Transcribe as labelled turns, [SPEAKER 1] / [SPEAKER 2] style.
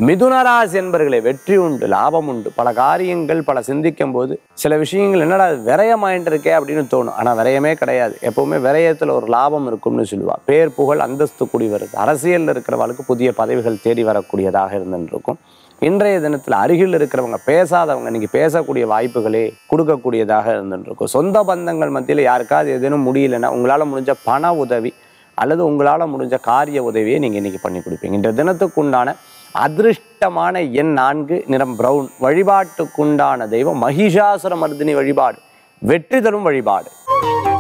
[SPEAKER 1] மிதுனராசி என்பர்களே வெற்றி உண்டு லாபம் உண்டு பல காரியங்கள் பல சிந்திக்கும் போது சில விஷயங்கள் என்னடா இது விரயமாயிட்டு இருக்கே அப்படின்னு தோணும் ஆனால் விரயமே கிடையாது எப்பவுமே விரயத்தில் ஒரு லாபம் இருக்கும்னு சொல்லுவா பேர் புகழ் அந்தஸ்து கூடி வருது அரசியலில் இருக்கிறவங்களுக்கு புதிய பதவிகள் தேடி வரக்கூடியதாக இருந்துட்டு இருக்கும் இன்றைய தினத்தில் அருகில் இருக்கிறவங்க பேசாதவங்க இன்னைக்கு பேசக்கூடிய வாய்ப்புகளே கொடுக்கக்கூடியதாக இருந்துட்டு இருக்கும் சொந்த பந்தங்கள் மத்தியில் யாருக்காவது எதுவும் முடியலன்னா உங்களால் முடிஞ்ச பண உதவி அல்லது உங்களால் முடிஞ்ச காரிய உதவியை நீங்கள் இன்னைக்கு பண்ணி கொடுப்பீங்க இந்த தினத்துக்குண்டான அதிருஷ்டமான எண் நான்கு நிறம் பிரவுன் வழிபாட்டுக்குண்டான தெய்வம் மகிஷாசுர மர்தினி வழிபாடு வெற்றி தரும் வழிபாடு